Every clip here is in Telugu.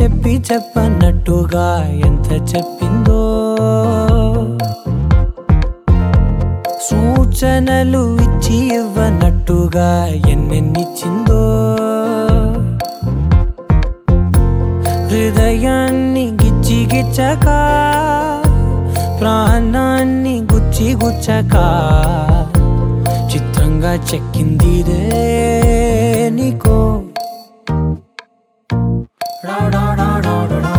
చెప్పి చెప్పనట్టుగా ఎంత చెప్పిందో సూచనలు ఇచ్చి ఇవ్వనట్టుగా ఎన్నెన్నిచ్చిందో హృదయాన్ని గిచ్చి గిచ్చక ప్రాణాన్ని గుచ్చి గుచ్చక చిత్రంగా చెక్కిందిరే నీకో డా డా డా డా డా డా.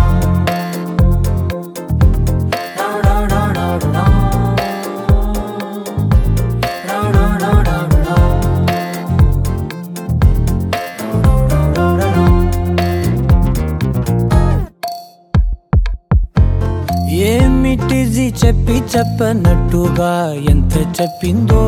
డా డా డా డా డా డా. డా డా డా డా డా డా. డా డా డా డా. ఏమిటిది చెప్పి చెప్పనట్టుగా ఎంత చెప్పిందో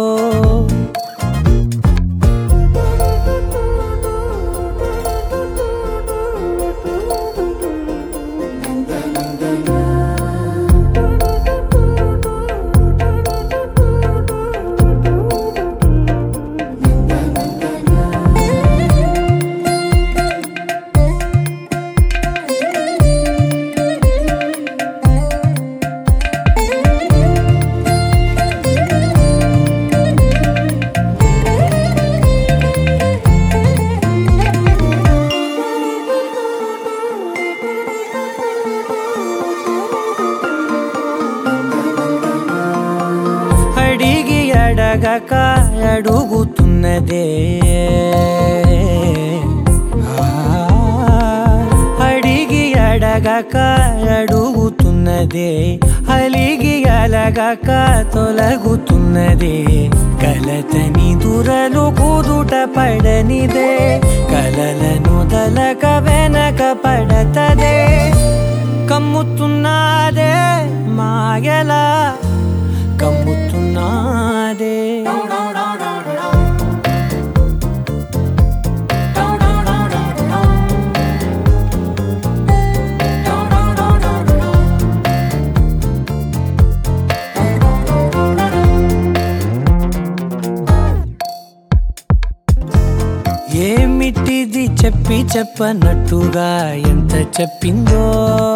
అడిగి అడగక అడుగుతున్నదే ఆ, అడిగి అడగక అడుగుతున్నదే అలిగి అలగక తొలగుతున్నదే కలతని దురలు కుదుట పడనిదే కలలను దలక వెనక పడతదే కమ్ముతున్నదే మాయలా కమ్ముతున్నాదే ఏమిటిది చెప్పి చెప్పనట్టుగా ఎంత చెప్పిందో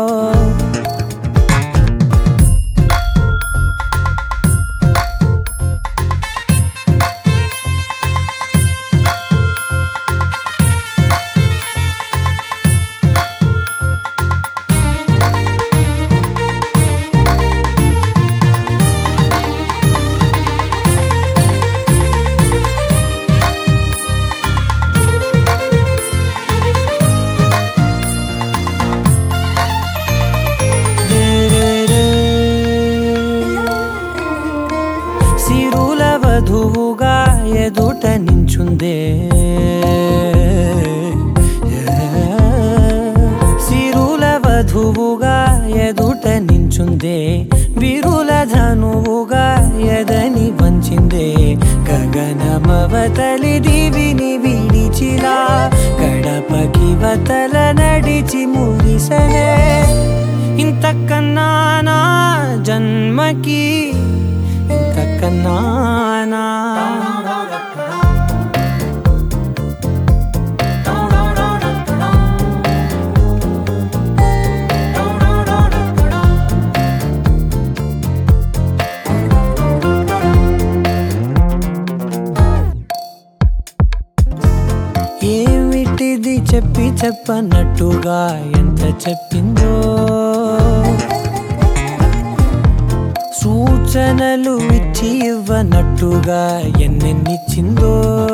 సిరుల వధువుగా ఎదుట నించుందే సిరుల వధువుగా ఎదుట నించుందే విరుల ధనువుగా ఎదని వంచిందే గగనమవతలి దివిని విడిచిలా గడపకి వతల నడిచి మురిసనే ఇంతకన్నా నా జన్మకి ఇంతకన్నానా ఏమిటిది చెప్పి చెప్పనట్టుగా ఎంత చెప్పిందో సూచనలు ఇచ్చి ఇవ్వనట్టుగా ఎన్నెన్నిచ్చిందో